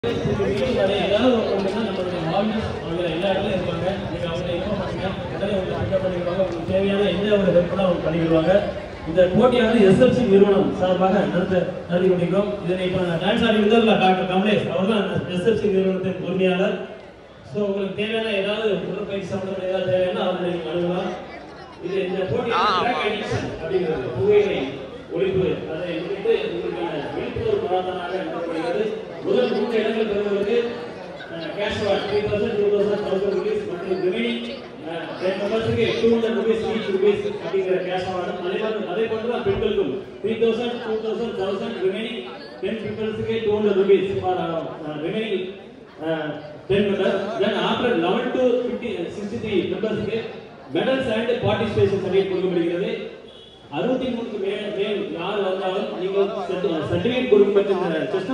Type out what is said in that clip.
ஏதாவது ஒருத்தருன்னா நம்மளுடைய வால்யூஸ் அவங்க எல்லா இடத்துலயும் இருப்பாங்க நீங்க அவங்க இன்ஃபார்ம் பண்ணுங்க உடனே உங்களுக்கு பிக்கப் பண்ணிடுவாங்க உங்களுக்கு தேவையான எந்த ஒரு ஹெல்ப்னா அவங்க பண்ணிடுவாங்க இந்த போட்டியானது எஸ்எல்சி நிறுவனம் சார்பாக நடத்த நடத்தி கொண்டிருக்கிறோம் இதனை இப்போ டான்ஸ் ஆடி இருந்தார்ல டாக்டர் கமலேஷ் அவர் தான் எஸ்எல்சி நிறுவனத்தின் உரிமையாளர் ஸோ உங்களுக்கு தேவையான ஏதாவது உடற்பயிற்சி சம்பந்தப்பட்ட ஏதாவது தேவைன்னா அவங்களை நீங்கள் அணுகலாம் இது இந்த போட்டி ட்ரக் அடிக்ஷன் அப்படிங்கிறது புகையிலை ஒழிப்பு அதை முன்னிட்டு உங்களுக்கான விழிப்புணர்வு மாதமாக நடத்தப்படுகிறது முதல் மூன்று இடங்கள் பெறுவதற்கு cash award three thousand two thousand thousand rupees மற்றும் ரிமைனிங் டென் மெம்பர்ஸுக்கு two hundred rupees each rupees அப்படிங்கிற கேஷ் அவார்டும் அதே மாதிரி அதே போன்று தான் பெண்களுக்கும் three thousand two thousand thousand remaining ten பீப்புள்ஸுக்கு two hundred rupees for remaining ten member then after eleven to fifty sixty three மெம்பர்ஸுக்கு மெடல்ஸ் அண்ட் பார்ட்டிசிபேஷன் சர்டிஃபிகேட் கொடுக்கப்படுகிறது அறுபத்தி மூணுக்கு மேல் மேல் யார் வந்தாலும் நீங்கள் சர்டிஃபிகேட் கொடுக்கப்பட்ட